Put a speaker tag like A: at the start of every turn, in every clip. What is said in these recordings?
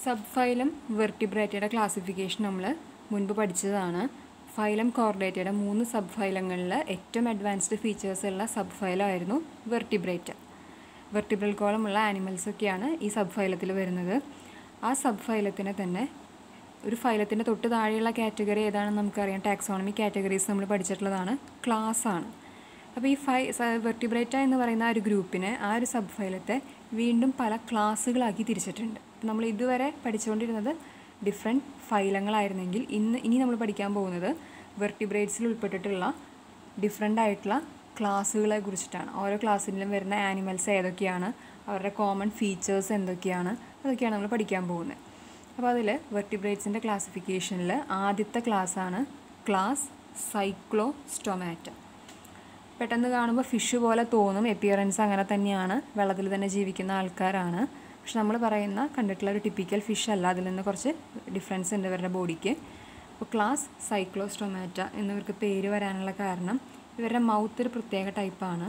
A: sub phylum വെർട്ടിബ്രേറ്റയുടെ classification നമ്മൾ മുൻപ് പഠിച്ചതാണ് ഫൈലം കോർഡേറ്റയുടെ മൂന്ന് സബ് ഫൈലങ്ങളിൽ ഏറ്റവും അഡ്വാൻസ്ഡ് ഫീച്ചേഴ്സ് ഉള്ള സബ് ഫൈലമായിരുന്നു വെർട്ടിബ്രേറ്റ വെർട്ടിബ്രൽ കോളമുള്ള ആനിമൽസൊക്കെയാണ് ഈ സബ് ഫൈലത്തിൽ വരുന്നത് ആ സബ് ഫൈലത്തിനെ തന്നെ ഒരു ഫൈലത്തിൻ്റെ തൊട്ട് താഴെയുള്ള കാറ്റഗറി ഏതാണെന്ന് നമുക്കറിയാം ടാക്സോണമി കാറ്റഗറീസ് നമ്മൾ പഠിച്ചിട്ടുള്ളതാണ് ക്ലാസ് ആണ് അപ്പോൾ ഈ ഫൈ വെർട്ടിബ്രേറ്റ എന്ന് പറയുന്ന ആ ഒരു ഗ്രൂപ്പിനെ ആ ഒരു സബ് ഫൈലത്തെ വീണ്ടും പല ക്ലാസ്സുകളാക്കി തിരിച്ചിട്ടുണ്ട് അപ്പോൾ നമ്മൾ ഇതുവരെ പഠിച്ചുകൊണ്ടിരുന്നത് ഡിഫറെൻറ്റ് ഫൈലങ്ങളായിരുന്നെങ്കിൽ ഇന്ന് ഇനി നമ്മൾ പഠിക്കാൻ പോകുന്നത് വെർട്ടിബ്രേറ്റ്സിൽ ഉൾപ്പെട്ടിട്ടുള്ള ഡിഫറെൻ്റ് ആയിട്ടുള്ള ക്ലാസ്സുകളെ കുറിച്ചിട്ടാണ് ഓരോ ക്ലാസ്സിലും വരുന്ന ആനിമൽസ് ഏതൊക്കെയാണ് അവരുടെ കോമൺ ഫീച്ചേഴ്സ് എന്തൊക്കെയാണ് അതൊക്കെയാണ് നമ്മൾ പഠിക്കാൻ പോകുന്നത് അപ്പോൾ അതിൽ വെർട്ടിബ്രേറ്റ്സിൻ്റെ ക്ലാസിഫിക്കേഷനിൽ ആദ്യത്തെ ക്ലാസ്സാണ് ക്ലാസ് സൈക്ലോ സ്റ്റൊമാറ്റ പെട്ടെന്ന് കാണുമ്പോൾ ഫിഷ് പോലെ തോന്നും എപ്പിയറൻസ് അങ്ങനെ തന്നെയാണ് വെള്ളത്തിൽ തന്നെ ജീവിക്കുന്ന ആൾക്കാരാണ് പക്ഷെ നമ്മൾ പറയുന്ന കണ്ടിട്ടുള്ള ഒരു ടിപ്പിക്കൽ ഫിഷ് അല്ല അതിൽ നിന്ന് കുറച്ച് ഡിഫറൻസ് ഉണ്ട് ഇവരുടെ ബോഡിക്ക് അപ്പോൾ ക്ലാസ് സൈക്ലോസ്റ്റൊമാറ്റ എന്നിവർക്ക് പേര് വരാനുള്ള കാരണം ഇവരുടെ മൗത്ത് ഒരു പ്രത്യേക ടൈപ്പാണ്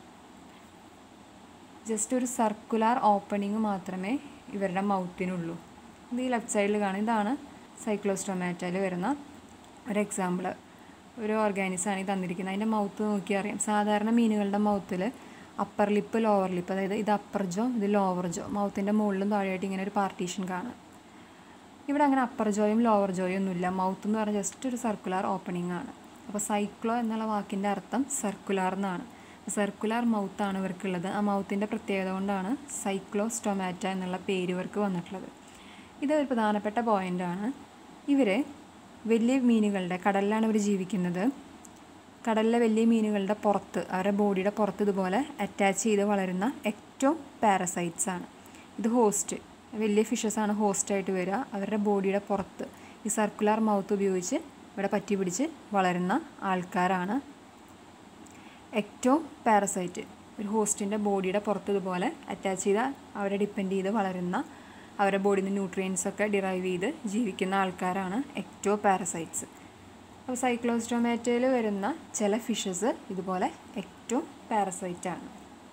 A: ജസ്റ്റ് ഒരു സർക്കുലാർ ഓപ്പണിങ് മാത്രമേ ഇവരുടെ മൗത്തിനുള്ളൂ ഇത് ഈ ലെഫ്റ്റ് സൈഡിൽ കാണും ഇതാണ് സൈക്ലോസ്റ്റൊമാറ്റയിൽ വരുന്ന ഒരു എക്സാമ്പിൾ ഒരു ഓർഗാനിസാണ് ഈ തന്നിരിക്കുന്നത് അതിൻ്റെ മൗത്ത് നോക്കി അറിയാം സാധാരണ മീനുകളുടെ മൗത്തിൽ അപ്പർ ലിപ്പ് ലോവർ ലിപ്പ് അതായത് ഇത് അപ്പർ ജോ ഇത് ലോവർ ജോ മൗത്തിൻ്റെ മുകളിലും താഴെയായിട്ട് ഇങ്ങനെ ഒരു പാർട്ടീഷൻ കാണാം ഇവിടെ അങ്ങനെ അപ്പർ ജോയും ലോവർ ജോയും ഒന്നുമില്ല മൗത്ത് എന്ന് പറഞ്ഞാൽ ജസ്റ്റ് ഒരു സർക്കുലാർ ഓപ്പണിംഗ് ആണ് അപ്പോൾ സൈക്ലോ എന്നുള്ള വാക്കിൻ്റെ അർത്ഥം സർക്കുലാർ എന്നാണ് സർക്കുലാർ മൗത്താണ് ഇവർക്കുള്ളത് ആ മൗത്തിൻ്റെ പ്രത്യേകത കൊണ്ടാണ് സൈക്ലോ സ്റ്റൊമാറ്റ എന്നുള്ള പേര് ഇവർക്ക് വന്നിട്ടുള്ളത് ഇത് ഒരു പ്രധാനപ്പെട്ട പോയിൻ്റാണ് ഇവർ വലിയ മീനുകളുടെ കടലിലാണ് ഇവർ ജീവിക്കുന്നത് കടലിലെ വലിയ മീനുകളുടെ പുറത്ത് അവരുടെ ബോഡിയുടെ പുറത്ത് ഇതുപോലെ അറ്റാച്ച് ചെയ്ത് വളരുന്ന ഏറ്റവും പാരസൈറ്റ്സ് ആണ് ഇത് ഹോസ്റ്റ് വലിയ ഫിഷസ് ആണ് ഹോസ്റ്റായിട്ട് വരിക അവരുടെ ബോഡിയുടെ പുറത്ത് ഈ സർക്കുലർ മൗത്ത് ഉപയോഗിച്ച് ഇവിടെ പറ്റി പിടിച്ച് വളരുന്ന ആൾക്കാരാണ് എക്ടോ പാരസൈറ്റ് ഒരു ഹോസ്റ്റിൻ്റെ ബോഡിയുടെ പുറത്ത് ഇതുപോലെ അറ്റാച്ച് ചെയ്ത അവരെ ഡിപ്പെൻഡ് ചെയ്ത് വളരുന്ന അവരുടെ ബോഡിയിൽ നിന്ന് ന്യൂട്രിയൻസ് ഒക്കെ ഡിറൈവ് ചെയ്ത് ജീവിക്കുന്ന ആൾക്കാരാണ് എക്ടോ പാരസൈറ്റ്സ് അപ്പോൾ സൈക്ലോസ്റ്റോമാറ്റയിൽ വരുന്ന ചില ഫിഷസ് ഇതുപോലെ എക്ടോ പാരസൈറ്റ് ആണ്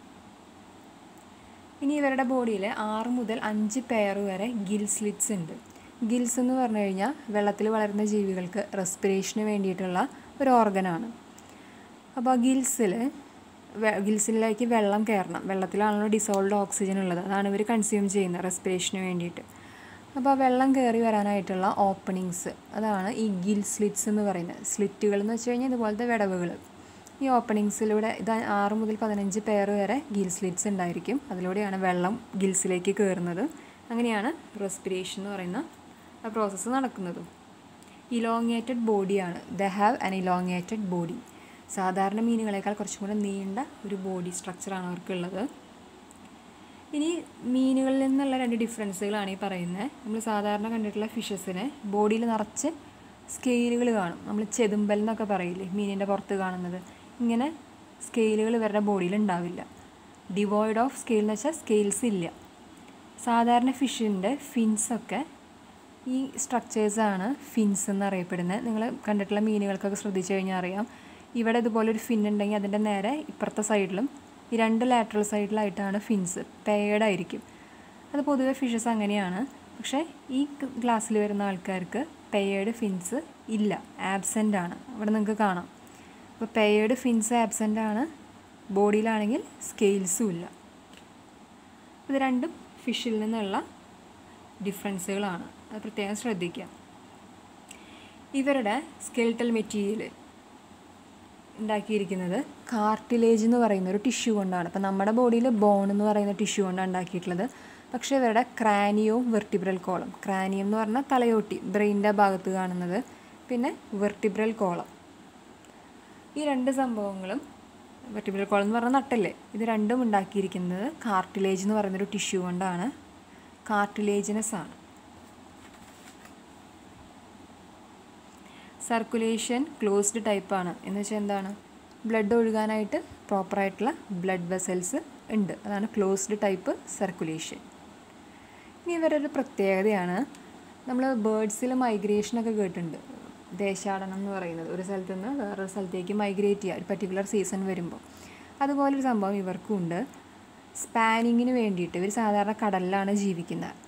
A: ഇനി ഇവരുടെ ബോഡിയിൽ ആറ് മുതൽ അഞ്ച് പെയർ വരെ ഗിൽ സ്ലിറ്റ്സ് ഉണ്ട് ഗിൽസ് എന്ന് പറഞ്ഞു കഴിഞ്ഞാൽ വെള്ളത്തിൽ വളരുന്ന ജീവികൾക്ക് റെസ്പിറേഷന് വേണ്ടിയിട്ടുള്ള ഒരു ഓർഗനാണ് അപ്പോൾ ഗിൽസിൽ ഗിൽസിലേക്ക് വെള്ളം കയറണം വെള്ളത്തിലാണല്ലോ ഡിസോൾഡ് ഓക്സിജൻ ഉള്ളത് അതാണ് ഇവർ കൺസ്യൂം ചെയ്യുന്നത് റെസ്പിറേഷന് വേണ്ടിയിട്ട് അപ്പോൾ ആ വെള്ളം കയറി വരാനായിട്ടുള്ള ഓപ്പണിങ്സ് അതാണ് ഈ ഗിൽ സ്ലിറ്റ്സ് എന്ന് പറയുന്നത് സ്ലിറ്റുകൾ എന്ന് വെച്ച് കഴിഞ്ഞാൽ ഇതുപോലത്തെ വിടവുകൾ ഈ ഓപ്പണിങ്സിലൂടെ ഇത് ആറ് മുതൽ പതിനഞ്ച് പെയർ വരെ ഗിൽ സ്ലിറ്റ്സ് ഉണ്ടായിരിക്കും അതിലൂടെയാണ് വെള്ളം ഗിൽസിലേക്ക് കയറുന്നത് അങ്ങനെയാണ് റെസ്പിറേഷൻ എന്ന് പറയുന്ന ആ പ്രോസസ്സ് നടക്കുന്നത് ഇലോങ്ങേറ്റഡ് ബോഡിയാണ് they have an elongated body സാധാരണ മീനുകളേക്കാൾ കുറച്ചും കൂടെ നീണ്ട ഒരു ബോഡി സ്ട്രക്ചറാണ് അവർക്കുള്ളത് ഇനി മീനുകളിൽ നിന്നുള്ള രണ്ട് ഡിഫറൻസുകളാണ് ഈ പറയുന്നത് നമ്മൾ സാധാരണ കണ്ടിട്ടുള്ള ഫിഷസിന് ബോഡിയിൽ നിറച്ച് സ്കെയിലുകൾ കാണും നമ്മൾ ചെതുമ്പൽ എന്നൊക്കെ പറയില്ലേ മീനിൻ്റെ പുറത്ത് കാണുന്നത് ഇങ്ങനെ സ്കെയിലുകൾ ഇവരുടെ ബോഡിയിൽ ഉണ്ടാവില്ല ഡിവോയ്ഡ് ഓഫ് സ്കെയിൽ എന്ന് വെച്ചാൽ സ്കെയിൽസ് ഇല്ല സാധാരണ ഫിഷിൻ്റെ ഫിൻസൊക്കെ ഈ സ്ട്രക്ചേഴ്സാണ് ഫിൻസ് എന്നറിയപ്പെടുന്നത് നിങ്ങൾ കണ്ടിട്ടുള്ള മീനുകൾക്കൊക്കെ ശ്രദ്ധിച്ചു കഴിഞ്ഞാൽ അറിയാം ഇവിടെ ഇതുപോലെ ഒരു ഫിൻ ഉണ്ടെങ്കിൽ അതിൻ്റെ നേരെ ഇപ്പുറത്തെ സൈഡിലും ഈ രണ്ട് ലാറ്ററൽ സൈഡിലായിട്ടാണ് ഫിൻസ് പെയർഡ് ആയിരിക്കും അത് പൊതുവെ ഫിഷസ് അങ്ങനെയാണ് പക്ഷേ ഈ ഗ്ലാസ്സിൽ വരുന്ന ആൾക്കാർക്ക് പെയർഡ് ഫിൻസ് ഇല്ല ആബ്സെൻ്റ് ആണ് ഇവിടെ നിങ്ങൾക്ക് കാണാം അപ്പോൾ പെയർഡ് ഫിൻസ് ആബ്സെൻ്റ് ആണ് ബോഡിയിലാണെങ്കിൽ സ്കെയിൽസും ഇല്ല ഇത് രണ്ടും ഫിഷിൽ നിന്നുള്ള ഡിഫറൻസുകളാണ് അത് പ്രത്യേകം ശ്രദ്ധിക്കുക ഇവരുടെ സ്കെൽട്ടൽ മെറ്റീരിയൽ ഉണ്ടാക്കിയിരിക്കുന്നത് കാർട്ടിലേജ് എന്ന് പറയുന്ന ഒരു ടിഷ്യൂ കൊണ്ടാണ് അപ്പോൾ നമ്മുടെ ബോഡിയിൽ ബോൺ എന്ന് പറയുന്ന ടിഷ്യൂ കൊണ്ടാണ് ഉണ്ടാക്കിയിട്ടുള്ളത് പക്ഷേ ഇവരുടെ ക്രാനിയവും വെർട്ടിബ്രൽ കോളം ക്രാനിയം എന്ന് പറഞ്ഞാൽ തലയോട്ടി ബ്രെയിനിൻ്റെ ഭാഗത്ത് കാണുന്നത് പിന്നെ വെർട്ടിബ്രൽ കോളം ഈ രണ്ട് സംഭവങ്ങളും വെർട്ടിബ്രൽ കോളം എന്ന് പറഞ്ഞാൽ നട്ടല്ലേ ഇത് രണ്ടും ഉണ്ടാക്കിയിരിക്കുന്നത് കാർട്ടിലേജ് എന്ന് പറയുന്നൊരു ടിഷ്യൂ കൊണ്ടാണ് കാർട്ടിലേജിനസ് ആണ് സർക്കുലേഷൻ ക്ലോസ്ഡ് ടൈപ്പാണ് എന്ന് വെച്ചാൽ എന്താണ് ബ്ലഡ് ഒഴുകാനായിട്ട് പ്രോപ്പറായിട്ടുള്ള ബ്ലഡ് വെസൽസ് ഉണ്ട് അതാണ് ക്ലോസ്ഡ് ടൈപ്പ് സർക്കുലേഷൻ ഇനി ഇവരൊരു പ്രത്യേകതയാണ് നമ്മൾ ബേഡ്സിൽ മൈഗ്രേഷനൊക്കെ കേട്ടിട്ടുണ്ട് ദേശാടനം എന്ന് പറയുന്നത് ഒരു സ്ഥലത്ത് നിന്ന് വേറൊരു സ്ഥലത്തേക്ക് മൈഗ്രേറ്റ് ചെയ്യുക ഒരു പർട്ടിക്കുലർ സീസൺ വരുമ്പോൾ അതുപോലൊരു സംഭവം ഇവർക്കും ഉണ്ട് സ്പാനിങ്ങിന് വേണ്ടിയിട്ട് ഇവർ സാധാരണ കടലിലാണ് ജീവിക്കുന്നത്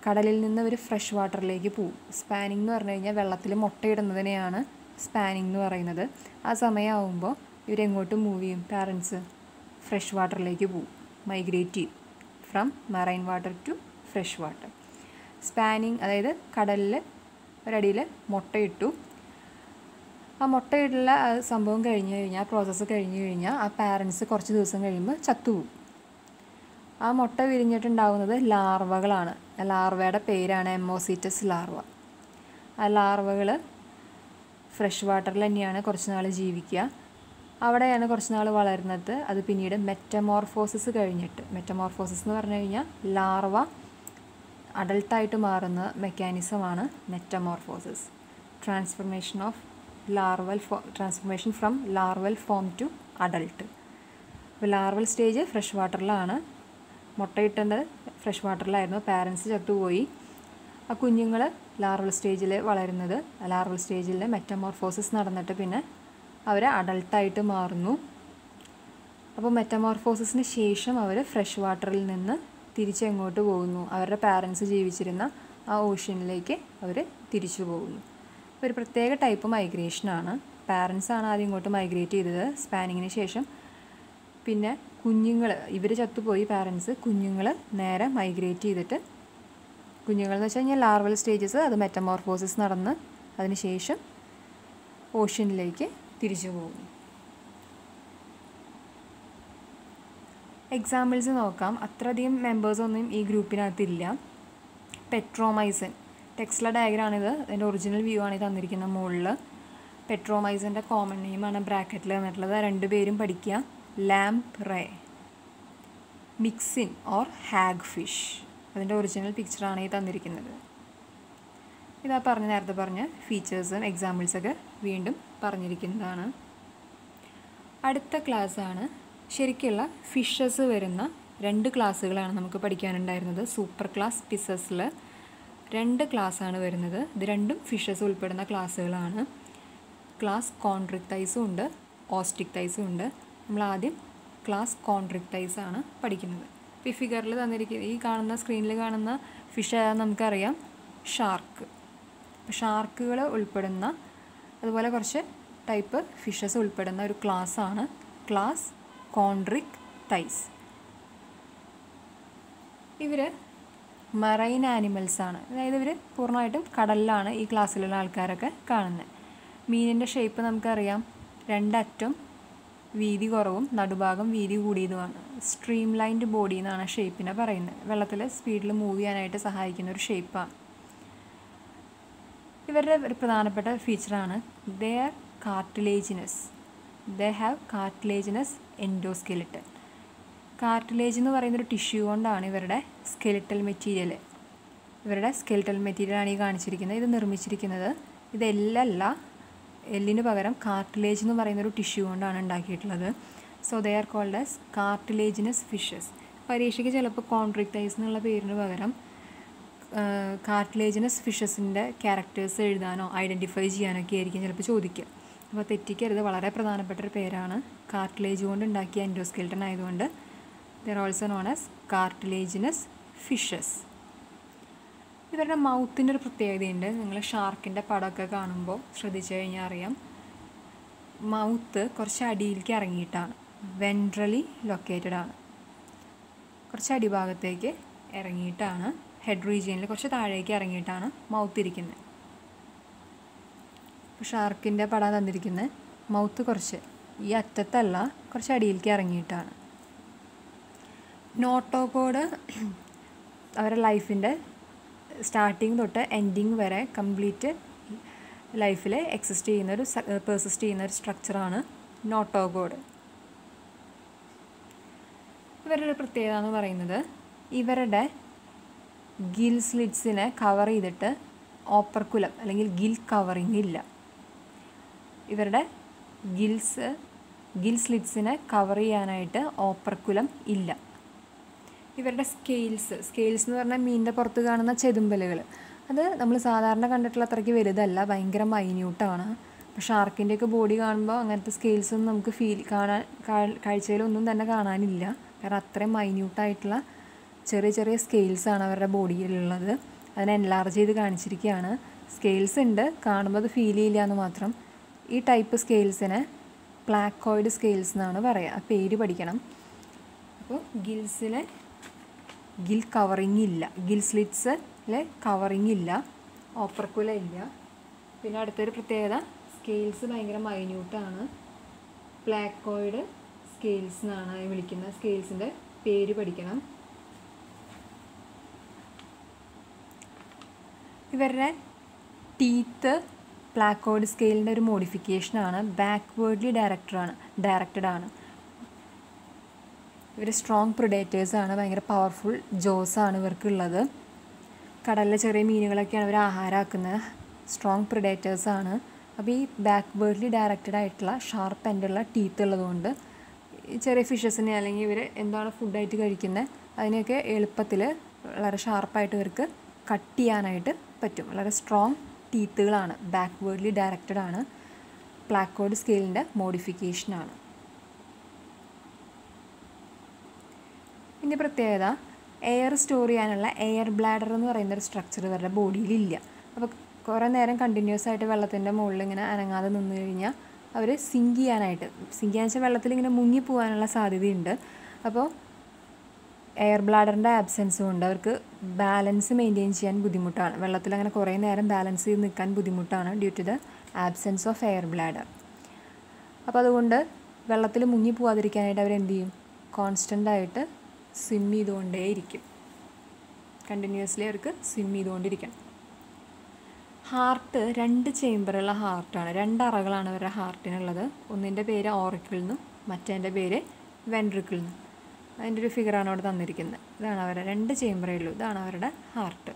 A: കടലിൽ നിന്ന് ഇവർ ഫ്രഷ് വാട്ടറിലേക്ക് പോകും സ്പാനിങ് എന്ന് പറഞ്ഞു കഴിഞ്ഞാൽ വെള്ളത്തിൽ മുട്ടയിടുന്നതിനെയാണ് സ്പാനിങ് എന്ന് പറയുന്നത് ആ സമയമാകുമ്പോൾ ഇവരെങ്ങോട്ട് മൂവ് ചെയ്യും പാരൻസ് ഫ്രഷ് വാട്ടറിലേക്ക് പോകും മൈഗ്രേറ്റ് ചെയ്യും from marine water to fresh water spawning അതായത് കടലിൽ ഒരടിയിൽ മുട്ടയിട്ടു ആ മുട്ടയിട്ടുള്ള ആ സംഭവം കഴിഞ്ഞ് കഴിഞ്ഞാൽ പ്രോസസ്സ് കഴിഞ്ഞ് കഴിഞ്ഞാൽ ആ പാരൻസ് കുറച്ച് ദിവസം കഴിയുമ്പോൾ ചത്തുപോകും ആ മുട്ട വിരിഞ്ഞിട്ടുണ്ടാവുന്നത് ലാർവകളാണ് ആ ലാർവയുടെ പേരാണ് എമോസിറ്റസ് ലാർവ ആ ലാർവകൾ ഫ്രഷ് വാട്ടറിൽ തന്നെയാണ് കുറച്ച് നാൾ ജീവിക്കുക അവിടെയാണ് കുറച്ച് നാൾ വളരുന്നത് അത് പിന്നീട് മെറ്റമോർഫോസിസ് കഴിഞ്ഞിട്ട് മെറ്റമോർഫോസിസ് എന്ന് പറഞ്ഞു കഴിഞ്ഞാൽ ലാർവ അഡൾട്ടായിട്ട് മാറുന്ന മെക്കാനിസമാണ് മെറ്റമോർഫോസിസ് ട്രാൻസ്ഫർമേഷൻ ഓഫ് ലാർവൽ ഫോ transformation from larval form to adult അപ്പോൾ ലാർവൽ സ്റ്റേജ് ഫ്രഷ് വാട്ടറിലാണ് മുട്ടയിട്ടത് ഫ്രഷ് വാട്ടറിലായിരുന്നു പാരൻസ് ചത്തുപോയി ആ കുഞ്ഞുങ്ങൾ ലാർവൽ സ്റ്റേജിൽ വളരുന്നത് ലാർവൽ സ്റ്റേജിൽ മെറ്റമോർഫോസിസ് നടന്നിട്ട് പിന്നെ അവർ അഡൾട്ടായിട്ട് മാറുന്നു അപ്പോൾ മെറ്റമോർഫോസിസിന് ശേഷം അവർ ഫ്രഷ് വാട്ടറിൽ നിന്ന് തിരിച്ച് എങ്ങോട്ട് പോകുന്നു അവരുടെ പാരൻസ് ജീവിച്ചിരുന്ന ആ ഓഷ്യനിലേക്ക് അവർ തിരിച്ചു പോകുന്നു ഒരു പ്രത്യേക ടൈപ്പ് മൈഗ്രേഷനാണ് പാരൻസ് ആണ് ആദ്യം ഇങ്ങോട്ട് മൈഗ്രേറ്റ് ചെയ്തത് സ്പാനിങ്ങിന് ശേഷം പിന്നെ കുഞ്ഞുങ്ങൾ ഇവർ ചത്തുപോയി പാരൻസ് കുഞ്ഞുങ്ങൾ നേരെ മൈഗ്രേറ്റ് ചെയ്തിട്ട് കുഞ്ഞുങ്ങൾ എന്ന് വെച്ച് കഴിഞ്ഞാൽ ലാർവൽ സ്റ്റേജസ് അത് മെറ്റമോർഫോസിസ് നടന്ന് അതിന് ശേഷം ഓഷ്യനിലേക്ക് തിരിച്ചു പോകുന്നു എക്സാമ്പിൾസ് നോക്കാം അത്രയധികം മെമ്പേഴ്സൊന്നും ഈ ഗ്രൂപ്പിനകത്തില്ല പെട്രോമൈസൻ ടെക്സ്ല ഡയഗ്രാണിത് അതിൻ്റെ ഒറിജിനൽ വ്യൂ ആണ് ഈ തന്നിരിക്കുന്നത് മുകളിൽ പെട്രോമൈസൻ്റെ കോമൺ നെയിമാണ് ബ്രാക്കറ്റിൽ തന്നിട്ടുള്ളത് രണ്ട് പേരും പഠിക്കുക lamprey myxine or hag fish അതിൻ്റെ ഒറിജിനൽ പിക്ചറാണ് ഈ തന്നിരിക്കുന്നത് ഇതാ പറഞ്ഞ നേരത്തെ പറഞ്ഞ ഫീച്ചേഴ്സും എക്സാമ്പിൾസൊക്കെ വീണ്ടും പറഞ്ഞിരിക്കുന്നതാണ് അടുത്ത ക്ലാസ്സാണ് ശരിക്കുള്ള ഫിഷസ് വരുന്ന രണ്ട് ക്ലാസ്സുകളാണ് നമുക്ക് പഠിക്കാനുണ്ടായിരുന്നത് സൂപ്പർ ക്ലാസ് പിസസിൽ രണ്ട് ക്ലാസ്സാണ് വരുന്നത് ഇത് രണ്ടും ഫിഷസ് ഉൾപ്പെടുന്ന ക്ലാസ്സുകളാണ് ക്ലാസ് കോൺട്രിക്തൈസും ഉണ്ട് ഓസ്റ്റിക്തൈസും ഉണ്ട് നമ്മൾ ആദ്യം ക്ലാസ് കോൺട്രിക്തൈസ് ആണ് പഠിക്കുന്നത് ഇപ്പോൾ ഈ ഫിഗറിൽ തന്നിരിക്കുന്ന ഈ കാണുന്ന സ്ക്രീനിൽ കാണുന്ന ഫിഷ് ഏതാണെന്ന് നമുക്കറിയാം ഷാർക്ക് അപ്പോൾ ഷാർക്കുകൾ ഉൾപ്പെടുന്ന അതുപോലെ കുറച്ച് ടൈപ്പ് ഫിഷസ് ഉൾപ്പെടുന്ന ഒരു ക്ലാസ്സാണ് ക്ലാസ് കോൺട്രിക് തൈസ് ഇവർ മറൈൻ ആനിമൽസ് ആണ് അതായത് ഇവർ പൂർണ്ണമായിട്ടും കടലിലാണ് ഈ ക്ലാസ്സിലുള്ള ആൾക്കാരൊക്കെ കാണുന്നത് മീനിൻ്റെ ഷേപ്പ് നമുക്കറിയാം രണ്ടറ്റം വീതി കുറവും നടുഭാഗം വീതി കൂടിയതുമാണ് സ്ട്രീം ലൈൻഡ് ബോഡി എന്നാണ് ഷേപ്പിനെ പറയുന്നത് വെള്ളത്തിൽ സ്പീഡിൽ മൂവ് ചെയ്യാനായിട്ട് സഹായിക്കുന്ന ഒരു ഷേപ്പാണ് ഇവരുടെ ഒരു പ്രധാനപ്പെട്ട ഫീച്ചറാണ് they are cartilaginous they have cartilaginous endoskeleton cartilage എന്ന് പറയുന്ന ഒരു ടിഷ്യൂ കൊണ്ടാണ് ഇവരുടെ സ്കെലിറ്റൽ മെറ്റീരിയൽ ഇവരുടെ സ്കെലിറ്റൽ മെറ്റീരിയലാണ് ഈ കാണിച്ചിരിക്കുന്നത് ഇത് നിർമ്മിച്ചിരിക്കുന്നത് ഇത് എല്ലല്ല എല്ലിന് പകരം കാർട്ടിലേജ് എന്ന് പറയുന്ന ഒരു ടിഷ്യൂ കൊണ്ടാണ് ഉണ്ടാക്കിയിട്ടുള്ളത് so they are called as cartilaginous fishes പരീക്ഷയ്ക്ക് ചിലപ്പോൾ കോൺട്രിക്ടൈസ് എന്നുള്ള പേരിന് പകരം കാർട്ടിലേജിനസ് ഫിഷസിൻ്റെ ക്യാരക്ടേഴ്സ് എഴുതാനോ ഐഡൻറ്റിഫൈ ചെയ്യാനൊക്കെ ആയിരിക്കും ചിലപ്പോൾ ചോദിക്കുക അപ്പോൾ തെറ്റിക്കരുത് വളരെ പ്രധാനപ്പെട്ട ഒരു പേരാണ് കാർട്ടിലേജ് കൊണ്ട് ഉണ്ടാക്കിയ എൻഡോസ്കെൽട്ടൺ ആയതുകൊണ്ട് they're also known as cartilaginous fishes ഇവരുടെ മൗത്തിൻ്റെ ഒരു പ്രത്യേകതയുണ്ട് നിങ്ങൾ ഷാർക്കിൻ്റെ പടമൊക്കെ കാണുമ്പോൾ ശ്രദ്ധിച്ചു കഴിഞ്ഞാൽ അറിയാം മൗത്ത് കുറച്ച് അടിയിലേക്ക് ഇറങ്ങിയിട്ടാണ് വെൻട്രലി ലൊക്കേറ്റഡ് ആണ് കുറച്ച് അടിഭാഗത്തേക്ക് ഇറങ്ങിയിട്ടാണ് ഹെഡ് റീജിയനിൽ കുറച്ച് താഴേക്ക് ഇറങ്ങിയിട്ടാണ് മൗത്ത് ഇരിക്കുന്നത് ഇപ്പോൾ ഷാർക്കിൻ്റെ പടം തന്നിരിക്കുന്നത് മൗത്ത് കുറച്ച് ഈ അറ്റത്തല്ല കുറച്ച് അടിയിലേക്ക് ഇറങ്ങിയിട്ടാണ് നോട്ടോകോഡ് അവരുടെ ലൈഫിൻ്റെ സ്റ്റാർട്ടിങ് തൊട്ട് എൻഡിങ് വരെ കംപ്ലീറ്റ് ലൈഫിൽ എക്സിസ്റ്റ് ചെയ്യുന്ന ഒരു പെർസിസ്റ്റ് ചെയ്യുന്ന ഒരു സ്ട്രക്ചറാണ് നോട്ടോകോഡ് ഇവരുടെ ഒരു പ്രത്യേകത എന്ന് പറയുന്നത് ഇവരുടെ ഗിൽ സ്ലിറ്റ്സിനെ കവർ ചെയ്തിട്ട് ഓപ്പർക്കുലം അല്ലെങ്കിൽ ഗിൽ കവറിങ് ഇല്ല ഇവരുടെ ഗിൽസ് ഗിൽ സ്ലിറ്റ്സിനെ കവർ ചെയ്യാനായിട്ട് ഓപ്പർക്കുലം ഇല്ല ഇവരുടെ സ്കെയിൽസ് സ്കെയിൽസ് എന്ന് പറഞ്ഞാൽ മീനിൻ്റെ പുറത്ത് കാണുന്ന ചെതുമ്പലുകൾ അത് നമ്മൾ സാധാരണ കണ്ടിട്ടുള്ള അത്രയ്ക്ക് വലുതല്ല ഭയങ്കര മൈന്യൂട്ടാണ് അപ്പോൾ ഷാർക്കിൻ്റെയൊക്കെ ബോഡി കാണുമ്പോൾ അങ്ങനത്തെ സ്കെയിൽസ് ഒന്നും നമുക്ക് ഫീൽ കാണാൻ കാഴ്ചയിലൊന്നും തന്നെ കാണാനില്ല കാരണം അത്രയും മൈന്യൂട്ടായിട്ടുള്ള ചെറിയ ചെറിയ സ്കെയിൽസ് ആണ് അവരുടെ ബോഡിയിലുള്ളത് അതിനെ എൻലാർജ് ചെയ്ത് കാണിച്ചിരിക്കുകയാണ് സ്കെയിൽസ് ഉണ്ട് കാണുമ്പോൾ അത് ഫീൽ ചെയ്യില്ല എന്ന് മാത്രം ഈ ടൈപ്പ് സ്കെയിൽസിനെ പ്ലാക്കോയിഡ് സ്കെയിൽസ് എന്നാണ് പറയുക ആ പേര് പഠിക്കണം അപ്പോൾ ഗിൽസിലെ ഗിൽ കവറിങ് ഇല്ല ഗിൽ സ്ലിറ്റ്സിൽ കവറിങ് ഇല്ല ഓപ്പർക്കുല ഇല്ല പിന്നെ അടുത്തൊരു പ്രത്യേകത സ്കെയിൽസ് ഭയങ്കര മൈന്യൂട്ടാണ് പ്ലാക്കോയിഡ് സ്കെയിൽസ് എന്നാണ് വിളിക്കുന്ന സ്കെയിൽസിൻ്റെ പേര് പഠിക്കണം ഇവരുടെ ടീത്ത് പ്ലാക്കോയിഡ് സ്കെയിലിൻ്റെ ഒരു മോഡിഫിക്കേഷനാണ് ബാക്ക്വേർഡ്ലി ഡയറക്ടറാണ് ഡയറക്റ്റഡ് ആണ് ഇവർ സ്ട്രോങ് പ്രിഡേറ്റേഴ്സാണ് ഭയങ്കര പവർഫുൾ ജോസാണ് ഇവർക്കുള്ളത് കടലിലെ ചെറിയ മീനുകളൊക്കെയാണ് ഇവർ ആഹാരമാക്കുന്നത് സ്ട്രോങ് പ്രിഡേറ്റേഴ്സാണ് അപ്പോൾ ഈ ബാക്ക്വേർഡ്ലി ഡയറക്റ്റഡ് ആയിട്ടുള്ള ഷാർപ്പ് എൻഡുള്ള ടീത്ത് ഉള്ളതുകൊണ്ട് ഈ ചെറിയ ഫിഷസിനെ അല്ലെങ്കിൽ ഇവർ എന്താണ് ഫുഡായിട്ട് കഴിക്കുന്നത് അതിനെയൊക്കെ എളുപ്പത്തിൽ വളരെ ഷാർപ്പായിട്ട് ഇവർക്ക് കട്ട് ചെയ്യാനായിട്ട് പറ്റും വളരെ സ്ട്രോങ് ടീത്തുകളാണ് ബാക്ക്വേർഡ്ലി ഡയറക്റ്റഡ് ആണ് പ്ലാക്കോഡ് സ്കെയിലിൻ്റെ മോഡിഫിക്കേഷനാണ് ഇതിൻ്റെ പ്രത്യേകത എയർ സ്റ്റോർ ചെയ്യാനുള്ള എയർ ബ്ലാഡർ എന്ന് പറയുന്ന ഒരു സ്ട്രക്ചർ ഇവരുടെ ബോഡിയിലില്ല അപ്പോൾ കുറേ നേരം കണ്ടിന്യൂസ് ആയിട്ട് വെള്ളത്തിൻ്റെ മുകളിൽ ഇങ്ങനെ അനങ്ങാതെ നിന്ന് കഴിഞ്ഞാൽ അവർ സിങ്ക് ചെയ്യാനായിട്ട് സിങ്ക് ചെയ്യാന്ന് വെച്ചാൽ വെള്ളത്തിൽ ഇങ്ങനെ മുങ്ങി പോകാനുള്ള സാധ്യതയുണ്ട് അപ്പോൾ എയർ ബ്ലാഡറിൻ്റെ ആബ്സെൻസ് കൊണ്ട് അവർക്ക് ബാലൻസ് മെയിൻറ്റെയിൻ ചെയ്യാൻ ബുദ്ധിമുട്ടാണ് വെള്ളത്തിൽ അങ്ങനെ കുറേ നേരം ബാലൻസ് ചെയ്ത് നിൽക്കാൻ ബുദ്ധിമുട്ടാണ് due to the absence of air bladder അപ്പോൾ അതുകൊണ്ട് വെള്ളത്തിൽ മുങ്ങി പോകാതിരിക്കാനായിട്ട് അവർ എന്ത് ചെയ്യും കോൺസ്റ്റൻ്റ് ആയിട്ട് സ്വിം ചെയ്തുകൊണ്ടേയിരിക്കും കണ്ടിന്യൂസ്ലി അവർക്ക് സ്വിം ചെയ്തുകൊണ്ടിരിക്കണം ഹാർട്ട് രണ്ട് ചേമ്പറുള്ള ഹാർട്ടാണ് രണ്ട് അറകളാണ് അവരുടെ ഹാർട്ടിനുള്ളത് ഒന്നിൻ്റെ പേര് ഓറിക്കിൾ എന്നും മറ്റേൻ്റെ പേര് വെൻട്രിക്കിൾ എന്നും അതിൻ്റെ ഒരു ഫിഗറാണ് അവിടെ തന്നിരിക്കുന്നത് ഇതാണ് അവരുടെ രണ്ട് ചേമ്പറേ ഉള്ളൂ ഇതാണ് അവരുടെ ഹാർട്ട്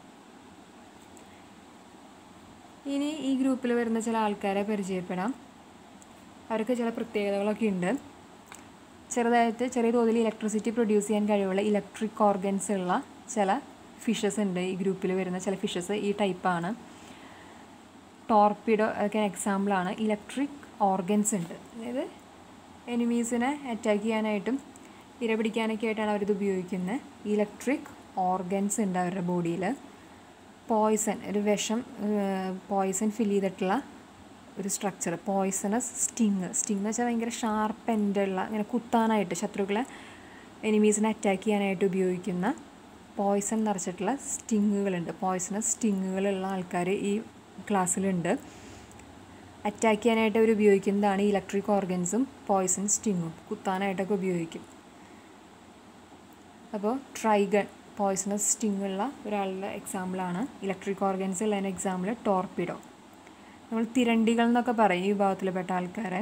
A: ഇനി ഈ ഗ്രൂപ്പിൽ വരുന്ന ചില ആൾക്കാരെ പരിചയപ്പെടാം അവർക്ക് ചില പ്രത്യേകതകളൊക്കെ ഉണ്ട് ചെറുതായിട്ട് ചെറിയ തോതിൽ ഇലക്ട്രിസിറ്റി പ്രൊഡ്യൂസ് ചെയ്യാൻ കഴിവുള്ള ഇലക്ട്രിക് ഓർഗൻസ് ഉള്ള ചില ഫിഷസ് ഉണ്ട് ഈ ഗ്രൂപ്പിൽ വരുന്ന ചില ഫിഷസ് ഈ ടൈപ്പാണ് ടോർപിഡോ ഒക്കെ എക്സാമ്പിളാണ് ഇലക്ട്രിക് ഓർഗൻസ് ഉണ്ട് അതായത് എനിമീസിനെ അറ്റാക്ക് ചെയ്യാനായിട്ടും ഇര പിടിക്കാനൊക്കെ ആയിട്ടാണ് അവരിത് ഉപയോഗിക്കുന്നത് ഇലക്ട്രിക് ഓർഗൻസ് ഉണ്ട് അവരുടെ ബോഡിയിൽ പോയ്സൺ ഒരു വിഷം പോയ്സൺ ഫിൽ ചെയ്തിട്ടുള്ള ഒരു സ്ട്രക്ചർ പോയ്സണസ് സ്റ്റിങ് സ്റ്റിങ് എന്ന് വെച്ചാൽ ഭയങ്കര ഷാർപ്പ് എൻഡുള്ള ഇങ്ങനെ കുത്താനായിട്ട് ശത്രുക്കളെ എനിമീസിനെ അറ്റാക്ക് ചെയ്യാനായിട്ട് ഉപയോഗിക്കുന്ന പോയ്സൺ നിറച്ചിട്ടുള്ള സ്റ്റിങ്ങുകളുണ്ട് പോയ്സണസ് സ്റ്റിങ്ങുകളുള്ള ആൾക്കാർ ഈ ക്ലാസ്സിലുണ്ട് അറ്റാക്ക് ചെയ്യാനായിട്ട് അവർ ഉപയോഗിക്കുന്നതാണ് ഇലക്ട്രിക് ഓർഗൻസും പോയ്സൺ സ്റ്റിങ്ങും കുത്താനായിട്ടൊക്കെ ഉപയോഗിക്കും അപ്പോൾ ട്രൈഗൺ പോയ്സണസ് സ്റ്റിങ് ഉള്ള ഒരാളുടെ എക്സാമ്പിളാണ് ഇലക്ട്രിക് ഓർഗൻസ് ഉള്ളതിന് എക്സാമ്പിൾ ടോർപിഡോ നമ്മൾ തിരണ്ടികൾ എന്നൊക്കെ പറയും ഈ വിഭാഗത്തിൽപ്പെട്ട ആൾക്കാരെ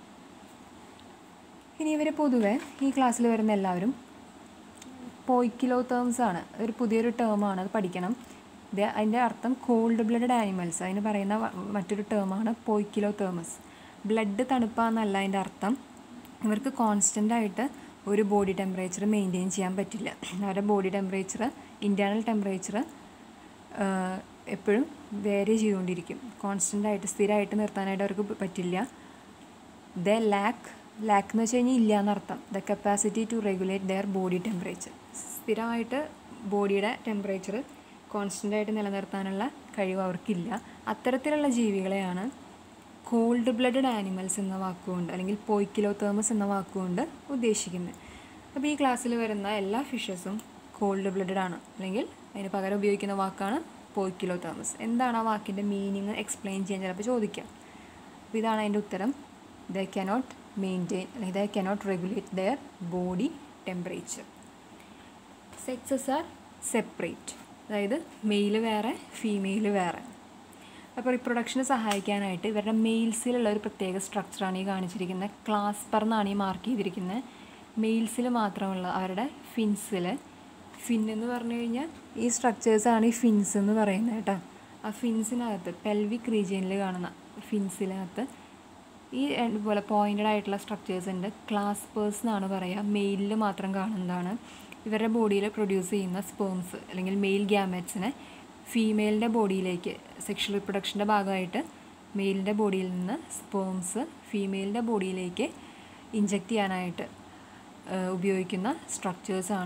A: ഇനി ഇവർ പൊതുവെ ഈ ക്ലാസ്സിൽ വരുന്ന എല്ലാവരും പോയിക്കിലോ ടേംസ് ആണ് ഒരു പുതിയൊരു ടേമാണ് അത് പഠിക്കണം ഇത് അതിൻ്റെ അർത്ഥം കോൾഡ് ബ്ലഡഡ് ആനിമൽസ് അതിന് പറയുന്ന വ- മറ്റൊരു ടേമാണ് പോയിക്കിലോ തേമസ് ബ്ലഡ് തണുപ്പാന്നല്ല അതിൻ്റെ അർത്ഥം ഇവർക്ക് കോൺസ്റ്റൻ്റ് ആയിട്ട് ഒരു ബോഡി ടെമ്പറേച്ചർ മെയിൻറ്റെയിൻ ചെയ്യാൻ പറ്റില്ല അവരുടെ ബോഡി ടെമ്പറേച്ചർ ഇൻറ്റേർണൽ ടെമ്പറേച്ചർ എപ്പോഴും വേരി ചെയ്തുകൊണ്ടിരിക്കും കോൺസ്റ്റൻ്റ് ആയിട്ട് സ്ഥിരമായിട്ട് നിർത്താനായിട്ട് അവർക്ക് പ- പറ്റില്ല ദ ലാക്ക് ലാക്ക് എന്ന് വെച്ച് കഴിഞ്ഞാൽ ഇല്ല എന്നർത്ഥം the capacity to regulate their body temperature സ്ഥിരമായിട്ട് ബോഡിയുടെ ടെമ്പറേച്ചർ കോൺസ്റ്റൻ്റ് ആയിട്ട് നിലനിർത്താനുള്ള കഴിവ് അവർക്കില്ല അത്തരത്തിലുള്ള ജീവികളെയാണ് കോൾഡ് ബ്ലഡഡ് ആനിമൽസ് എന്ന വാക്കുകൊണ്ട് അല്ലെങ്കിൽ പോയിക്കിലോ തേമസ് എന്ന വാക്കുകൊണ്ട് ഉദ്ദേശിക്കുന്നത് അപ്പോൾ ഈ ക്ലാസ്സിൽ വരുന്ന എല്ലാ ഫിഷസും കോൾഡ് ബ്ലഡഡ് ആണ് അല്ലെങ്കിൽ അതിന് പകരം ഉപയോഗിക്കുന്ന വാക്കാണ് പോയിക്കിലോ തേമസ് എന്താണ് ആ വാക്കിൻ്റെ മീനിങ് എക്സ്പ്ലെയിൻ ചെയ്യാൻ ചിലപ്പോൾ ചോദിക്കാം അപ്പോൾ ഇതാണ് അതിൻ്റെ ഉത്തരം ദ കനോട്ട് മെയിൻറ്റെയിൻ അല്ലെങ്കിൽ they cannot regulate their body temperature sexes are separate അതായത് മെയിൽ വേറെ ഫീമെയിൽ വേറെ അപ്പോൾ റിപ്രൊഡക്ഷന് സഹായിക്കാനായിട്ട് ഇവരുടെ മെയിൽസിലുള്ള ഒരു പ്രത്യേക സ്ട്രക്ചറാണ് ഈ കാണിച്ചിരിക്കുന്നത് ക്ലാസ്പർ എന്നാണ് ഈ മാർക്ക് ചെയ്തിരിക്കുന്നത് മെയിൽസിൽ മാത്രമുള്ള അവരുടെ ഫിൻസിൽ ഫിൻ എന്ന് പറഞ്ഞു കഴിഞ്ഞാൽ ഈ സ്ട്രക്ചേഴ്സാണ് ഈ ഫിൻസ് എന്ന് പറയുന്നത് കേട്ടോ ആ ഫിൻസിനകത്ത് പെൽവിക് റീജിയനിൽ കാണുന്ന ഫിൻസിനകത്ത് ഈ ഇതുപോലെ പോയിൻറ്റഡ് ആയിട്ടുള്ള സ്ട്രക്ചേഴ്സ് ഉണ്ട് ക്ലാസ്പേഴ്സ് എന്നാണ് പറയുക മെയിലിൽ മാത്രം കാണുന്നതാണ് ഇവരുടെ ബോഡിയിൽ പ്രൊഡ്യൂസ് ചെയ്യുന്ന സ്പേംസ് അല്ലെങ്കിൽ മെയിൽ ഗ്യാമറ്റ്സിനെ ഫീമെയിലിൻ്റെ ബോഡിയിലേക്ക് സെക്ഷൽ റിപ്രൊഡക്ഷൻ്റെ ഭാഗമായിട്ട് മെയിലിൻ്റെ ബോഡിയിൽ നിന്ന് സ്പേംസ് ഫീമെയിലിൻ്റെ ബോഡിയിലേക്ക് ഇഞ്ചെക്റ്റ് ചെയ്യാനായിട്ട് ഏഹ് ഉപയോഗിക്കുന്ന സ്ട്രക്ചേഴ്സാണ്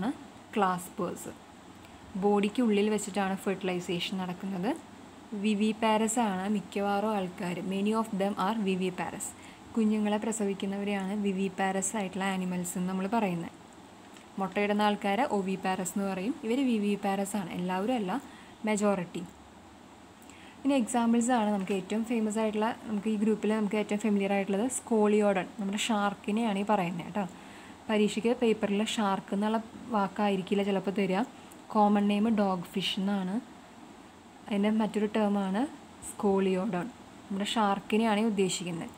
A: ക്ലാസ്പേഴ്സ് ബോഡിക്ക് ഉള്ളിൽ വെച്ചിട്ടാണ് ഫെർട്ടിലൈസേഷൻ നടക്കുന്നത് വിവി പാരസ് ആണ് മിക്കവാറും ആൾക്കാർ many of them are viviparous കുഞ്ഞുങ്ങളെ പ്രസവിക്കുന്നവരെയാണ് വിവി പാരസ് ആയിട്ടുള്ള ആനിമൽസ് എന്ന് നമ്മൾ പറയുന്നത് മുട്ടയിടുന്ന ആൾക്കാരെ ഒവി പാരസ് എന്ന് പറയും ഇവർ വിവി പാരസ് ആണ് എല്ലാവരും അല്ല മെജോറിറ്റി ഇനി എക്സാമ്പിൾസ് ആണ് നമുക്ക് ഏറ്റവും ഫേമസ് ആയിട്ടുള്ള നമുക്ക് ഈ ഗ്രൂപ്പിൽ നമുക്ക് ഏറ്റവും ഫെമിലിയർ ആയിട്ടുള്ളത് സ്കോളിയോഡൺ നമ്മുടെ ഷാർക്കിനെയാണ് ഈ പറയുന്നത് കേട്ടോ പരീക്ഷയ്ക്ക് പേപ്പറിൽ ഷാർക്ക് എന്നുള്ള വാക്കായിരിക്കില്ല ചിലപ്പോൾ തരിക കോമൺ നെയിം ഡോഗ് ഫിഷ് എന്നാണ് അതിൻ്റെ മറ്റൊരു ടേമാണ് സ്കോളിയോഡൺ നമ്മുടെ ഷാർക്കിനെയാണ് ഈ ഉദ്ദേശിക്കുന്നത്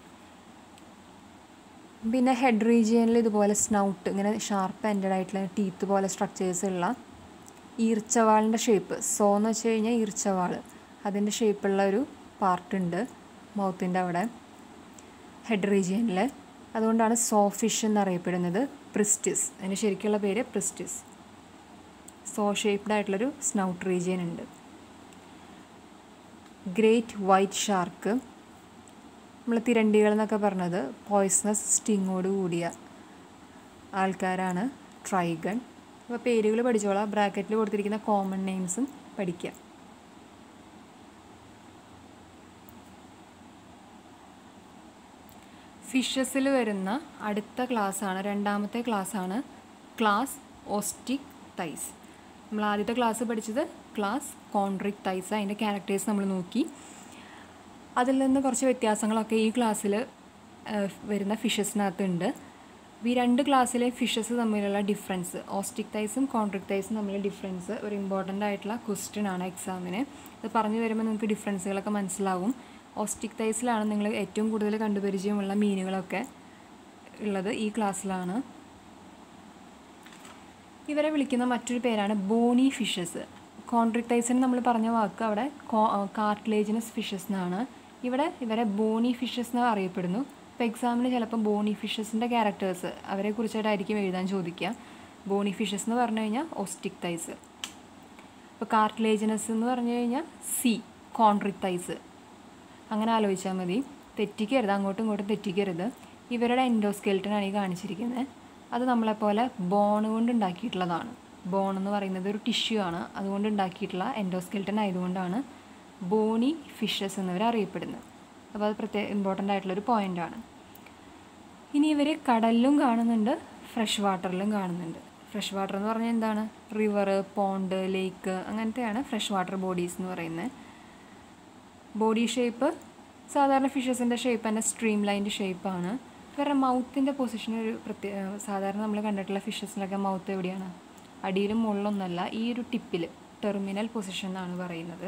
A: പിന്നെ ഹെഡ് റീജിയനിൽ ഇതുപോലെ സ്നൗട്ട് ഇങ്ങനെ ഷാർപ്പ് എൻഡഡ് ആയിട്ടുള്ള ടീത്ത് പോലെ സ്ട്രക്ചേഴ്സ് ഉള്ള ഈർച്ചവാളിൻ്റെ ഷേപ്പ് സോ എന്ന് വെച്ച് കഴിഞ്ഞാൽ ഈർച്ചവാൾ അതിൻ്റെ ഷേപ്പുള്ള ഒരു പാർട്ടുണ്ട് മൗത്തിൻ്റെ അവിടെ ഹെഡ് റീജിയനിൽ അതുകൊണ്ടാണ് സോ ഫിഷ് എന്നറിയപ്പെടുന്നത് പ്രിസ്റ്റിസ് അതിൻ്റെ ശരിക്കുള്ള പേര് പ്രിസ്റ്റിസ് സോ ഷേപ്ഡ് ആയിട്ടുള്ളൊരു സ്നൗട്ട് റീജിയൻ ഉണ്ട് ഗ്രേറ്റ് വൈറ്റ് ഷാർക്ക് നമ്മൾ തിരണ്ടികൾ എന്നൊക്കെ പറഞ്ഞത് പോയ്സണസ് സ്റ്റിങ്ങോട് കൂടിയ ആൾക്കാരാണ് ട്രൈഗൺ അപ്പോൾ പേരുകൾ പഠിച്ചോളാം ബ്രാക്കറ്റിൽ കൊടുത്തിരിക്കുന്ന കോമൺ നെയിംസും പഠിക്കുക ഫിഷസിൽ വരുന്ന അടുത്ത ക്ലാസ്സാണ് രണ്ടാമത്തെ ക്ലാസ്സാണ് ക്ലാസ് ഓസ്റ്റിക് തൈസ് നമ്മൾ ആദ്യത്തെ ക്ലാസ് പഠിച്ചത് ക്ലാസ് കോൺട്രിക് തൈസ് അതിൻ്റെ ക്യാരക്ടേഴ്സ് നമ്മൾ നോക്കി അതിൽ നിന്ന് കുറച്ച് വ്യത്യാസങ്ങളൊക്കെ ഈ ക്ലാസ്സിൽ വരുന്ന ഫിഷസിനകത്തുണ്ട് ഈ രണ്ട് ക്ലാസ്സിലെ ഫിഷസ് തമ്മിലുള്ള ഡിഫറൻസ് ഓസ്റ്റിക് തൈസും കോൺട്രിക് തൈസും തമ്മിലുള്ള ഡിഫറൻസ് ഒരു ഇമ്പോർട്ടൻ്റ് ആയിട്ടുള്ള ക്വസ്റ്റ്യൻ ആണ് എക്സാമിന് ഇത് പറഞ്ഞു വരുമ്പോൾ നിങ്ങൾക്ക് ഡിഫറൻസുകളൊക്കെ മനസ്സിലാവും ഓസ്റ്റിക് തൈസിലാണ് നിങ്ങൾ ഏറ്റവും കൂടുതൽ കണ്ടുപരിചയമുള്ള മീനുകളൊക്കെ ഉള്ളത് ഈ ക്ലാസ്സിലാണ് ഇവരെ വിളിക്കുന്ന മറ്റൊരു പേരാണ് ബോണി ഫിഷസ് കോൺട്രിക് തൈസിന് നമ്മൾ പറഞ്ഞ വാക്ക് അവിടെ കാർട്ടിലേജിനസ് ഫിഷസ് എന്നാണ് ഇവിടെ ഇവരെ ബോണി ഫിഷസ് എന്ന് അറിയപ്പെടുന്നു ഇപ്പോൾ എക്സാമിന് ചിലപ്പോൾ ബോണി ഫിഷസിൻ്റെ ക്യാരക്ടേഴ്സ് അവരെ കുറിച്ചായിട്ടായിരിക്കും എഴുതാൻ ചോദിക്കുക ബോണി ഫിഷസ് എന്ന് പറഞ്ഞു കഴിഞ്ഞാൽ ഓസ്റ്റിക് തൈസ് ഇപ്പോൾ കാർട്ടിലേജിനസ് എന്ന് പറഞ്ഞു കഴിഞ്ഞാൽ സി കോൺട്രിക് തൈസ് അങ്ങനെ ആലോചിച്ചാൽ മതി തെറ്റിക്കരുത് അങ്ങോട്ടും ഇങ്ങോട്ടും തെറ്റിക്കരുത് ഇവരുടെ എൻഡോസ്കെൽറ്റനാണ് ഈ കാണിച്ചിരിക്കുന്നത് അത് നമ്മളെപ്പോലെ ബോൺ കൊണ്ട് ഉണ്ടാക്കിയിട്ടുള്ളതാണ് ബോൺ എന്ന് പറയുന്നത് ഒരു ടിഷ്യൂ ആണ് അതുകൊണ്ട് ഉണ്ടാക്കിയിട്ടുള്ള എൻഡോസ്കെൽറ്റൻ ആയതുകൊണ്ടാണ് ബോണി ഫിഷസ് എന്നിവർ അറിയപ്പെടുന്നത് അപ്പോൾ അത് പ്രത്യേക ഇമ്പോർട്ടൻ്റ് ആയിട്ടുള്ളൊരു പോയിൻ്റാണ് ഇനി ഇവർ കടലിലും കാണുന്നുണ്ട് ഫ്രഷ് വാട്ടറിലും കാണുന്നുണ്ട് ഫ്രഷ് വാട്ടർ എന്ന് പറഞ്ഞാൽ എന്താണ് റിവർ പോണ്ട് ലേക്ക് അങ്ങനത്തെയാണ് ഫ്രഷ് വാട്ടർ ബോഡീസ് എന്ന് പറയുന്നത് ബോഡി ഷേപ്പ് സാധാരണ ഫിഷസിൻ്റെ ഷേപ്പ് തന്നെ സ്ട്രീം ലൈൻ്റെ ഷേപ്പാണ് ഇവരുടെ മൗത്തിൻ്റെ പൊസിഷൻ ഒരു പ്രത്യേക സാധാരണ നമ്മൾ കണ്ടിട്ടുള്ള ഫിഷസിലൊക്കെ മൗത്ത് എവിടെയാണ് അടിയിലും മുകളിലൊന്നല്ല ഈ ഒരു ടിപ്പിൽ ടെർമിനൽ പൊസിഷൻ എന്നാണ് പറയുന്നത്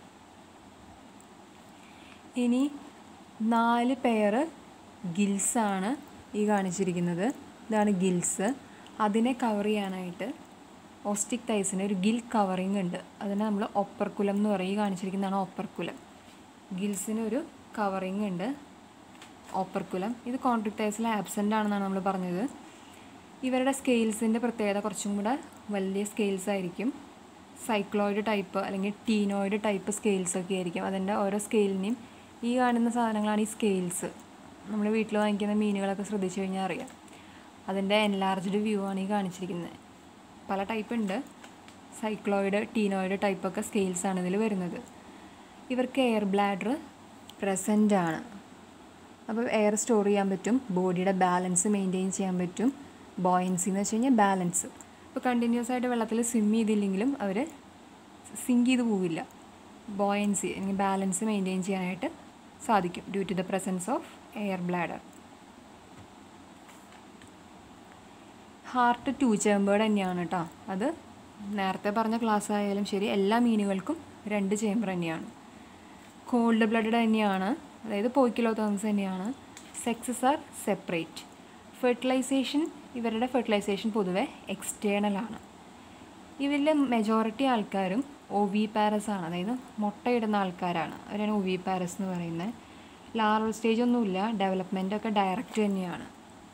A: ഇനി നാല് പെയർ ഗിൽസാണ് ഈ കാണിച്ചിരിക്കുന്നത് ഇതാണ് ഗിൽസ് അതിനെ കവർ ചെയ്യാനായിട്ട് ഓസ്റ്റിക് തൈസിന് ഒരു ഗിൽ കവറിങ് ഉണ്ട് അതിനെ നമ്മൾ ഒപ്പർക്കുലം എന്ന് പറയും ഈ കാണിച്ചിരിക്കുന്നതാണ് ഒപ്പർക്കുലം ഗിൽസിന് ഒരു കവറിങ് ഉണ്ട് ഓപ്പർക്കുലം ഇത് കോൺട്രിക് തൈസിൽ ആബ്സെൻ്റ് ആണെന്നാണ് നമ്മൾ പറഞ്ഞത് ഇവരുടെ സ്കെയിൽസിൻ്റെ പ്രത്യേകത കുറച്ചും കൂടെ വലിയ സ്കെയിൽസ് ആയിരിക്കും സൈക്ലോയിഡ് ടൈപ്പ് അല്ലെങ്കിൽ ടീനോയിഡ് ടൈപ്പ് സ്കെയിൽസ് ഒക്കെ ആയിരിക്കും അതിൻ്റെ ഓരോ സ്കെയിലിനെയും ഈ കാണുന്ന സാധനങ്ങളാണ് ഈ സ്കെയിൽസ് നമ്മൾ വീട്ടിൽ വാങ്ങിക്കുന്ന മീനുകളൊക്കെ ശ്രദ്ധിച്ചു കഴിഞ്ഞാൽ അറിയാം അതിൻ്റെ എൻലാർജ്ഡ് വ്യൂ ആണ് ഈ കാണിച്ചിരിക്കുന്നത് പല ടൈപ്പ് ഉണ്ട് സൈക്ലോയിഡ് ടീനോയിഡ് ടൈപ്പൊക്കെ സ്കെയിൽസ് ആണ് ഇതിൽ വരുന്നത് ഇവർക്ക് എയർ ബ്ലാഡർ പ്രസൻ്റ് ആണ് അപ്പോൾ എയർ സ്റ്റോർ ചെയ്യാൻ പറ്റും ബോഡിയുടെ ബാലൻസ് മെയിൻറ്റെയിൻ ചെയ്യാൻ പറ്റും ബോയൻസി എന്ന് വെച്ച് കഴിഞ്ഞാൽ ബാലൻസ് ഇപ്പോൾ കണ്ടിന്യൂസ് ആയിട്ട് വെള്ളത്തിൽ സ്വിം ചെയ്തില്ലെങ്കിലും അവർ സിങ്ക് ചെയ്ത് പോവില്ല ബോയൻസി അല്ലെങ്കിൽ ബാലൻസ് മെയിൻറ്റെയിൻ ചെയ്യാനായിട്ട് സാധിക്കും due to the presence of air bladder heart two chambered തന്നെയാണ് കേട്ടോ അത് നേരത്തെ പറഞ്ഞ ക്ലാസ് ആയാലും ശരി എല്ലാ മീനുകൾക്കും രണ്ട് ചേമ്പർ തന്നെയാണ് കോൾഡ് ബ്ലഡഡ് തന്നെയാണ് അതായത് പോയിക്കിലോത്തോൺസ് തന്നെയാണ് സെക്സസ് ആർ സെപ്പറേറ്റ് ഫെർട്ടിലൈസേഷൻ ഇവരുടെ ഫെർട്ടിലൈസേഷൻ പൊതുവെ എക്സ്റ്റേണൽ ആണ് ഇവരിൽ മെജോറിറ്റി ആൾക്കാരും ഒവി പാരസ് ആണ് അതായത് മുട്ടയിടുന്ന ആൾക്കാരാണ് അവരാണ് ഒവി പാരസ് എന്ന് പറയുന്നത് ലാർവൽ സ്റ്റേജ് ഒന്നുമില്ല ഡെവലപ്മെൻ്റ് ഒക്കെ ഡയറക്റ്റ് തന്നെയാണ്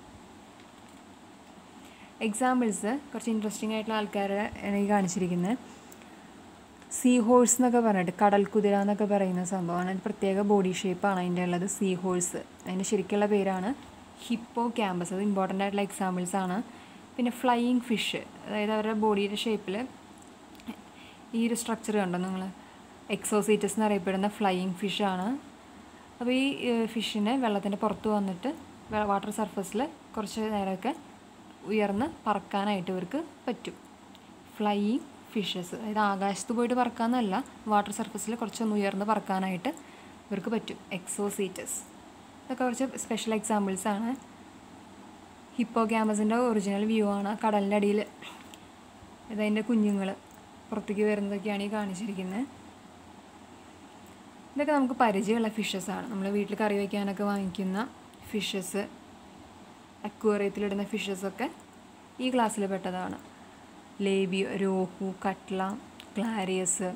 A: എക്സാമ്പിൾസ് കുറച്ച് ഇൻട്രസ്റ്റിംഗ് ആയിട്ടുള്ള ആൾക്കാരെ ഈ കാണിച്ചിരിക്കുന്നത് സീ ഹോഴ്സ് എന്നൊക്കെ പറഞ്ഞിട്ട് കടൽ കുതിര എന്നൊക്കെ പറയുന്ന സംഭവമാണ് അതിന് പ്രത്യേക ബോഡി ഷേപ്പാണ് അതിൻ്റെ ഉള്ളത് സീ ഹോഴ്സ് അതിൻ്റെ ശരിക്കുള്ള പേരാണ് ഹിപ്പോ ക്യാമ്പസ് അത് ഇമ്പോർട്ടൻ്റ് ആയിട്ടുള്ള എക്സാമ്പിൾസ് ആണ് പിന്നെ ഫ്ലൈയിങ് ഫിഷ് അതായത് അവരുടെ ബോഡിയുടെ ഷേപ്പിൽ ഈ ഒരു സ്ട്രക്ചർ കണ്ടോ നിങ്ങൾ എക്സോസീറ്റസ് എന്നറിയപ്പെടുന്ന ഫ്ലൈയിങ് ഫിഷാണ് അപ്പോൾ ഈ ഫിഷിനെ വെള്ളത്തിൻ്റെ പുറത്ത് വന്നിട്ട് വാട്ടർ സർഫസിൽ കുറച്ച് നേരമൊക്കെ ഉയർന്ന് പറക്കാനായിട്ട് ഇവർക്ക് പറ്റും ഫ്ലൈയിങ് ഫിഷസ് അതായത് ആകാശത്ത് പോയിട്ട് പറക്കാമെന്നല്ല വാട്ടർ സർഫസിൽ കുറച്ചൊന്ന് ഉയർന്ന് പറക്കാനായിട്ട് ഇവർക്ക് പറ്റും എക്സോസീറ്റസ് ഇതൊക്കെ കുറച്ച് സ്പെഷ്യൽ എക്സാമ്പിൾസ് ആണ് ഹിപ്പോ ക്യാമസിൻ്റെ ഒറിജിനൽ വ്യൂ ആണ് കടലിൻ്റെ അടിയിൽ ഇതതിൻ്റെ കുഞ്ഞുങ്ങൾ പുറത്തേക്ക് വരുന്നതൊക്കെയാണ് ഈ കാണിച്ചിരിക്കുന്നത് ഇതൊക്കെ നമുക്ക് പരിചയമുള്ള ഫിഷസ് ആണ് നമ്മൾ വീട്ടിൽ കറി വയ്ക്കാനൊക്കെ വാങ്ങിക്കുന്ന ഫിഷസ് അക്വേറിയത്തിലിടുന്ന ഫിഷസൊക്കെ ഈ ക്ലാസ്സിൽ പെട്ടതാണ് Labeo rohu catla Clarias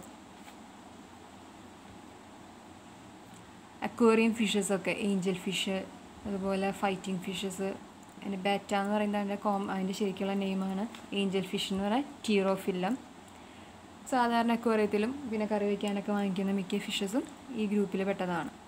A: aquarium ഫിഷസൊക്കെ ഏഞ്ചൽ ഫിഷ് അതുപോലെ ഫൈറ്റിംഗ് ഫിഷസ് അതിൻ്റെ ബാറ്റ എന്ന് പറയുന്നത് അതിൻ്റെ കോം അതിൻ്റെ ശരിക്കുള്ള നെയിമാണ് ഏഞ്ചൽ ഫിഷ് എന്ന് പറയുന്നത് ടീറോഫില്ലം സാധാരണ അക്വേറിയത്തിലും പിന്നെ കറി വയ്ക്കാനൊക്കെ വാങ്ങിക്കുന്ന മിക്ക ഫിഷസും ഈ ഗ്രൂപ്പിൽ പെട്ടതാണ്